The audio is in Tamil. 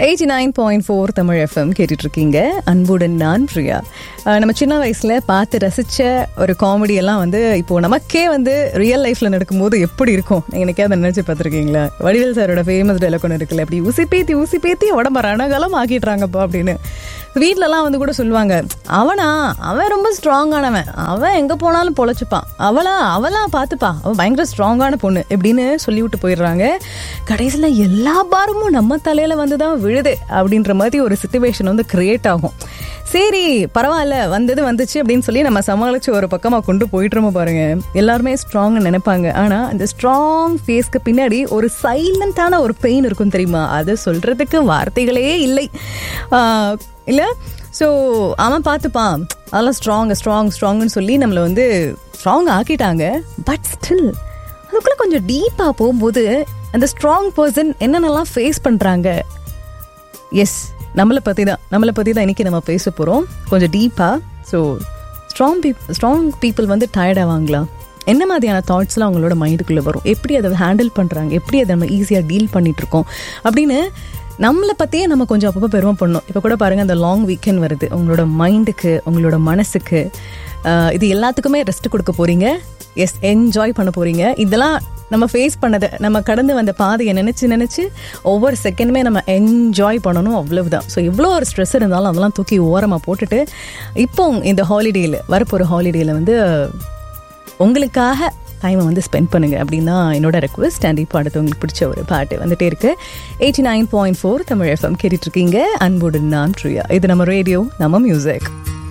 eighty nine point four Tamil FM கேட்டுட்டு இருக்கீங்க அன்புடன் நான் பிரியா அஹ் நம்ம சின்ன வயசுல பார்த்து ரசிச்ச ஒரு காமெடி எல்லாம் வந்து இப்போ நமக்கே வந்து ரியல் லைஃப்ல நடக்கும்போது எப்படி இருக்கும் நீங்க எனக்கே அதை நினைச்சு பார்த்துருக்கீங்களா வடிவேல் சாரோட ஃபேமஸ் டைலாக் ஒன்று இருக்குல்ல அப்படி ஊசி பேத்தி ஊசி பேத்தி உடம்ப ரணகலம் ஆக்கிட்டுறாங்கப்பா அப்படின்னு வீட்லலாம் வந்து கூட சொல்லுவாங்க அவனா அவன் ரொம்ப ஸ்ட்ராங்கானவன் அவன் எங்க போனாலும் பொழைச்சுப்பான் அவளா அவளா பார்த்துப்பா அவன் பயங்கர ஸ்ட்ராங்கான பொண்ணு எப்படின்னு சொல்லி விட்டு போயிடுறாங்க கடைசியில் எல்லா பாரமும் நம்ம தலையில வந்து தான் விழுது அப்படின்ற மாதிரி ஒரு சுச்சுவேஷன் வந்து கிரியேட் ஆகும் சரி பரவாயில்ல வந்தது வந்துச்சு அப்படின்னு சொல்லி நம்ம சமாளிச்சு ஒரு பக்கமாக கொண்டு போயிட்டுருமோ பாருங்க எல்லாருமே ஸ்ட்ராங்னு நினைப்பாங்க ஆனால் அந்த ஸ்ட்ராங் ஃபேஸ்க்கு பின்னாடி ஒரு சைலண்டான ஒரு பெயின் இருக்கும் தெரியுமா அதை சொல்றதுக்கு வார்த்தைகளே இல்லை ஆஹ் இல்லை ஸோ அவன் பார்த்துப்பான் அதெல்லாம் ஸ்ட்ராங் ஸ்ட்ராங் ஸ்ட்ராங்னு சொல்லி நம்மளை வந்து ஸ்ட்ராங் ஆக்கிட்டாங்க பட் ஸ்டில் அதுக்குள்ளே கொஞ்சம் டீப்பாக போகும்போது அந்த ஸ்ட்ராங் பர்சன் என்னென்னலாம் ஃபேஸ் பண்ணுறாங்க எஸ் நம்மளை பற்றி தான் நம்மளை பற்றி தான் இன்றைக்கி நம்ம பேச போகிறோம் கொஞ்சம் டீப்பாக so strong peep strong people வந்து டயர்ட் ஆவாங்களா என்ன மாதிரியான தாட்ஸ்லாம் அவங்களோட மைண்டுக்குள்ளே வரும் எப்படி அதை ஹேண்டில் பண்ணுறாங்க எப்படி அதை நம்ம ஈஸியாக டீல் பண்ணிகிட்ருக்கோம் அப்படின்னு நம்மளை பற்றியே நம்ம கொஞ்சம் அப்பப்போ பெருமை பண்ணணும் இப்போ கூட பாருங்கள் அந்த லாங் வீக்கெண்ட் வருது உங்களோட மைண்டுக்கு உங்களோட மனசுக்கு ஆஹ் இது எல்லாத்துக்குமே ரெஸ்ட் கொடுக்க போகிறீங்க எஸ் என்ஜாய் பண்ண போகிறீங்க இதெல்லாம் நம்ம ஃபேஸ் பண்ணதை நம்ம கடந்து வந்த பாதையை நினச்சி நினச்சி ஒவ்வொரு செகண்டுமே நம்ம என்ஜாய் பண்ணணும் அவ்வளவுதான் ஸோ எவ்வளோ ஒரு ஸ்ட்ரெஸ் இருந்தாலும் அதெல்லாம் தூக்கி ஓரமாக போட்டுட்டு இப்போ இந்த ஹாலிடேயில் வரப்போகிற ஹாலிடேயில் வந்து உங்களுக்காக டைமை வந்து ஸ்பெண்ட் பண்ணுங்க அப்படின்னு தான் என்னோட ரெக்வஸ்ட் அண்ட் இப்போ அடுத்து உங்களுக்கு பிடிச்ச ஒரு பாட்டு வந்துட்டே இருக்கு eighty nine point four Tamil FM கேட்டுட்டு இருக்கீங்க அன்புடன் நான் ட்ரியா இது நம்ம ரேடியோ நம்ம மியூசிக்